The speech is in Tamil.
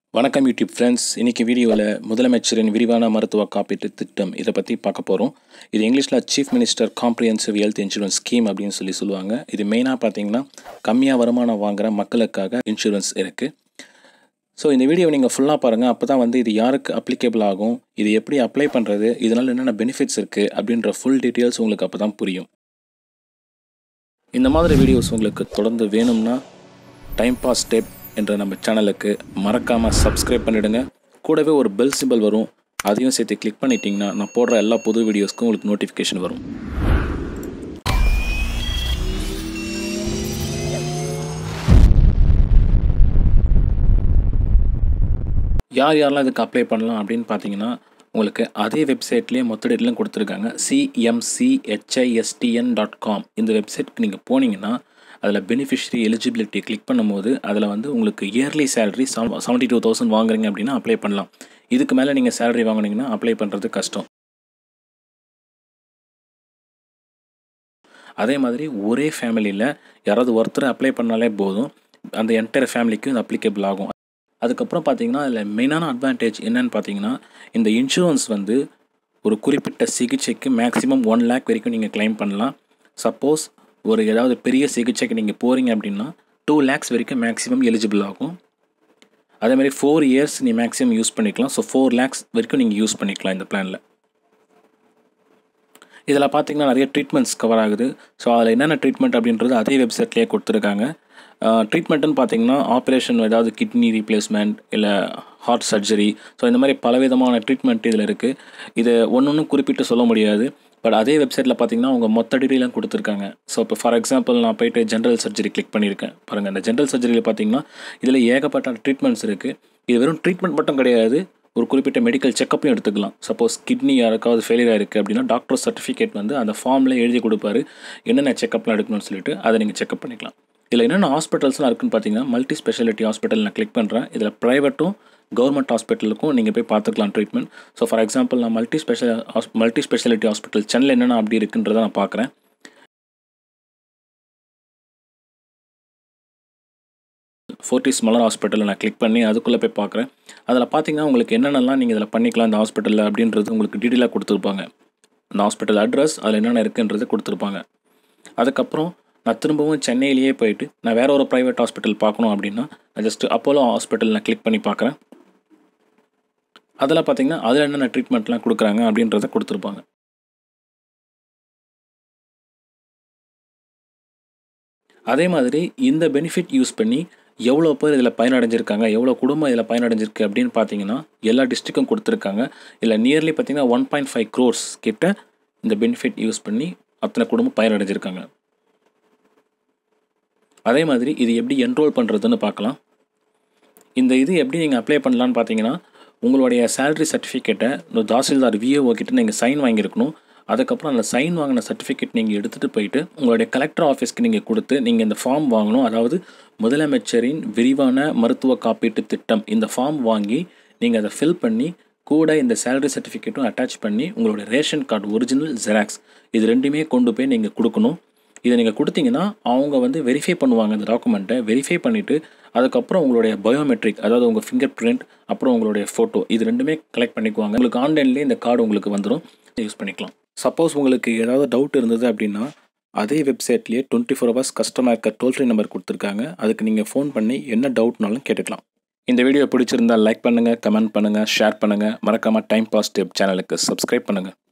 வணக்கம் யூடியூப் ஃப்ரெண்ட்ஸ் இன்றைக்கி வீடியோவில் முதலமைச்சரின் விரிவான மருத்துவ காப்பீட்டு திட்டம் இதை பற்றி பார்க்க போகிறோம் இது இங்கிலீஷில் chief minister comprehensive health insurance scheme அப்படின்னு சொல்லி சொல்லுவாங்க இது மெயினாக பார்த்தீங்கன்னா கம்மியாக வருமானம் வாங்குகிற மக்களுக்காக இன்சூரன்ஸ் இருக்குது ஸோ இந்த வீடியோவை நீங்கள் ஃபுல்லாக பாருங்கள் அப்போ தான் வந்து இது யாருக்கு அப்ளிகேபிள் ஆகும் இது எப்படி அப்ளை பண்ணுறது இதனால் என்னென்ன பெனிஃபிட்ஸ் இருக்குது அப்படின்ற ஃபுல் டீட்டெயில்ஸ் உங்களுக்கு அப்போ தான் புரியும் இந்த மாதிரி வீடியோஸ் உங்களுக்கு தொடர்ந்து வேணும்னா டைம் பாஸ் ஸ்டெப் என்ற நம்ம சேனலுக்கு மறக்காமல் சப்ஸ்கிரைப் பண்ணிவிடுங்க கூடவே ஒரு பெல் சிம்பிள் வரும் அதையும் சேர்த்து கிளிக் பண்ணிட்டீங்கன்னா நான் போடுற எல்லா புது வீடியோஸ்க்கும் உங்களுக்கு நோட்டிஃபிகேஷன் வரும் யார் யாரெல்லாம் இதுக்கு அப்ளை பண்ணலாம் அப்படின்னு பார்த்தீங்கன்னா உங்களுக்கு அதே வெப்சைட்லேயே மொத்த டேட்லையும் கொடுத்துருக்காங்க சிஎம்சிஹெச்ஐஎஸ்டிஎன் டாட் காம் இந்த வெப்சைட்க்கு நீங்கள் போனீங்கன்னா அதில் பெனிஃபிஷரி எலிஜிபிலிட்டி கிளிக் பண்ணும்போது அதில் வந்து உங்களுக்கு yearly salary seventy two thousand வாங்குறீங்க அப்படின்னா அப்ளை பண்ணலாம் இதுக்கு மேலே நீங்கள் சேலரி வாங்குனீங்கன்னா அப்ளை பண்ணுறது கஷ்டம் அதே மாதிரி ஒரே ஃபேமிலியில் யாராவது ஒருத்தர் அப்ளை பண்ணாலே போதும் அந்த என்டையர் ஃபேமிலிக்கும் இது அப்ளிகேபிள் ஆகும் அதுக்கப்புறம் பார்த்தீங்கன்னா அதில் மெயினான அட்வான்டேஜ் என்னன்னு பார்த்தீங்கன்னா இந்த இன்சூரன்ஸ் வந்து ஒரு குறிப்பிட்ட சிகிச்சைக்கு மேக்ஸிமம் ஒன் லேக் வரைக்கும் நீங்கள் கிளைம் பண்ணலாம் சப்போஸ் ஒரு ஏதாவது பெரிய சிகிச்சைக்கு நீங்கள் போகிறீங்க அப்படின்னா டூ லேக்ஸ் வரைக்கும் மேக்ஸிமம் எலிஜிபிள் ஆகும் அதேமாதிரி ஃபோர் இயர்ஸ் நீ மேக்ஸிமம் யூஸ் பண்ணிக்கலாம் ஸோ ஃபோர் லேக்ஸ் வரைக்கும் நீங்கள் யூஸ் பண்ணிக்கலாம் இந்த பிளானில் இதில் பார்த்தீங்கன்னா நிறைய ட்ரீட்மெண்ட்ஸ் கவர் ஆகுது ஸோ அதில் என்னென்ன ட்ரீட்மெண்ட் அப்படின்றது அதே வெப்சைட்லேயே கொடுத்துருக்காங்க ட்ரீட்மெண்ட்டுன்னு பார்த்தீங்கன்னா ஆப்ரேஷன் ஏதாவது கிட்னி ரீப்ளேஸ்மெண்ட் இல்லை ஹார்ட் சர்ஜரி ஸோ இந்த மாதிரி பலவிதமான ட்ரீட்மெண்ட் இதில் இருக்குது இது ஒன்று ஒன்றும் குறிப்பிட்டு சொல்ல முடியாது பட் அதே வெப்சைட்டில் பார்த்தீங்கன்னா அவங்க மொத்த டீட்டெயிலும் கொடுத்துருக்காங்க ஸோ இப்போ ஃபார் எக்ஸாம்பிள் நான் போயிட்டு ஜென்ரல் சர்ஜரி கிளிக் பண்ணியிருக்கேன் பாருங்கள் அந்த ஜென்ரல் சர்ஜரியில் பார்த்தீங்கன்னா இதில் ஏகப்பட்ட ட்ரீட்மெண்ட்ஸ் இருக்குது இது வெறும் ட்ரீட்மெண்ட் மட்டும் கிடையாது ஒரு குறிப்பிட்ட மெடிக்கல் செக்கப்பையும் எடுத்துக்கலாம் சப்போஸ் கிட்னி யாருக்காவது ஃபெயிலியர் இருக்குது அப்படின்னா டாக்டர் சர்டிஃபிகேட் வந்து அந்த ஃபார்மில் எழுதி கொடுப்பாரு என்னென்ன செக்கப்லாம் எடுக்கணும்னு சொல்லிட்டு அதை நீங்கள் செக்அப் பண்ணிக்கலாம் இதில் என்னென்ன ஹாஸ்பிட்டல்ஸ்லாம் இருக்குன்னு பார்த்தீங்கன்னா மல்டி ஸ்பெஷாலிட்டி ஹாஸ்பிட்டல் நான் கிளிக் பண்ணுறேன் இதில் ப்ரைவேட்டும் கவர்மெண்ட் ஹாஸ்பிட்டலுக்கும் நீங்கள் போய் பார்த்துக்கலாம் ட்ரீட்மெண்ட் ஸோ ஃபார் எக்ஸாம்பிள் நான் மல்டி ஸ்பெஷல் ஹாஸ் மல்டி ஸ்பெஷாலிட்டி ஹாஸ்பிட்டல் சென்னையில் என்னென்ன அப்படி இருக்குன்றதை நான் பார்க்குறேன் ஃபோர்டிஸ் மலர் ஹாஸ்பிட்டலில் நான் கிளிக் பண்ணி அதுக்குள்ளே போய் பார்க்குறேன் அதில் பார்த்தீங்கன்னா உங்களுக்கு என்னென்னலாம் நீங்கள் இதில் பண்ணிக்கலாம் இந்த ஹாஸ்பிட்டலில் அப்படின்றது உங்களுக்கு டீட்டெயிலாக கொடுத்துருப்பாங்க அந்த ஹாஸ்பிட்டல் அட்ரஸ் அதில் என்னென்ன இருக்குன்றது கொடுத்துருப்பாங்க அதுக்கப்புறம் நான் திரும்பவும் சென்னையிலேயே போயிட்டு நான் வேறு ஒரு ப்ரைவேட் ஹாஸ்பிட்டல் பார்க்கணும் அப்படின்னா நான் ஜஸ்ட்டு அப்போலோ ஹாஸ்பிட்டல் நான் கிளிக் பண்ணி பார்க்குறேன் அதில் பார்த்தீங்கன்னா அதில் என்னென்ன ட்ரீட்மெண்ட்லாம் கொடுக்குறாங்க அப்படின்றத கொடுத்துருப்பாங்க அதே மாதிரி இந்த பெனிஃபிட் யூஸ் பண்ணி எவ்வளோ பேர் இதில் பயனடைஞ்சிருக்காங்க எவ்வளோ குடும்பம் இதில் பயனடைஞ்சிருக்கு அப்படின்னு பார்த்தீங்கன்னா எல்லா டிஸ்ட்ரிக்கும் கொடுத்துருக்காங்க இல்லை நியர்லி பார்த்தீங்கன்னா ஒன் பாயிண்ட் ஃபைவ் க்ரோர்ஸ் கிட்ட இந்த பெனிஃபிட் யூஸ் பண்ணி அத்தனை குடும்பம் பயனடைஞ்சிருக்காங்க அதே மாதிரி இது எப்படி என்ரோல் பண்ணுறதுன்னு பார்க்கலாம் இந்த இது எப்படி நீங்கள் அப்ளை பண்ணலான்னு பார்த்தீங்கன்னா உங்களுடைய சேலரி சர்டிஃபிகேட்டை இந்த தாசில்தார் விஏஓ கிட்ட நீங்கள் சைன் வாங்கியிருக்கணும் அதுக்கப்புறம் அந்த சைன் வாங்கின சர்டிஃபிகேட் நீங்கள் எடுத்துகிட்டு போயிட்டு உங்களுடைய கலெக்டர் ஆஃபீஸ்க்கு நீங்கள் கொடுத்து நீங்கள் இந்த ஃபார்ம் வாங்கணும் அதாவது முதலமைச்சரின் விரிவான மருத்துவ காப்பீட்டு திட்டம் இந்த ஃபார்ம் வாங்கி நீங்கள் அதை ஃபில் பண்ணி கூட இந்த சேலரி சர்டிஃபிகேட்டும் அட்டாச் பண்ணி உங்களுடைய ரேஷன் கார்டு ஒரிஜினல் ஜெராக்ஸ் இது ரெண்டுமே கொண்டு போய் நீங்கள் கொடுக்கணும் இதை நீங்கள் கொடுத்தீங்கன்னா அவங்க வந்து வெரிஃபை பண்ணுவாங்க இந்த டாக்குமெண்ட்டை வெரிஃபை பண்ணிவிட்டு அதுக்கப்புறம் உங்களுடைய பயோமெட்ரிக் அதாவது உங்கள் ஃபிங்கர் பிரிண்ட் அப்புறம் உங்களுடைய ஃபோட்டோ இது ரெண்டுமே கலெக்ட் பண்ணிக்குவாங்க உங்களுக்கு ஆன்லைன்லேயே இந்த கார்டு உங்களுக்கு வந்துடும் யூஸ் பண்ணிக்கலாம் சப்போஸ் உங்களுக்கு ஏதாவது டவுட் இருந்தது அப்படின்னா அதே வெப்சைட்லேயே twenty four hours customer care toll free number கொடுத்துருக்காங்க அதுக்கு நீங்கள் ஃபோன் பண்ணி என்ன டவுட்னாலும் கேட்டுக்கலாம் இந்த வீடியோ பிடிச்சிருந்தால் லைக் பண்ணுங்கள் கமெண்ட் பண்ணுங்கள் ஷேர் பண்ணுங்கள் மறக்காமல் டைம் பாஸ் டிப் சேனலுக்கு சப்ஸ்கிரைப் பண்ணுங்கள்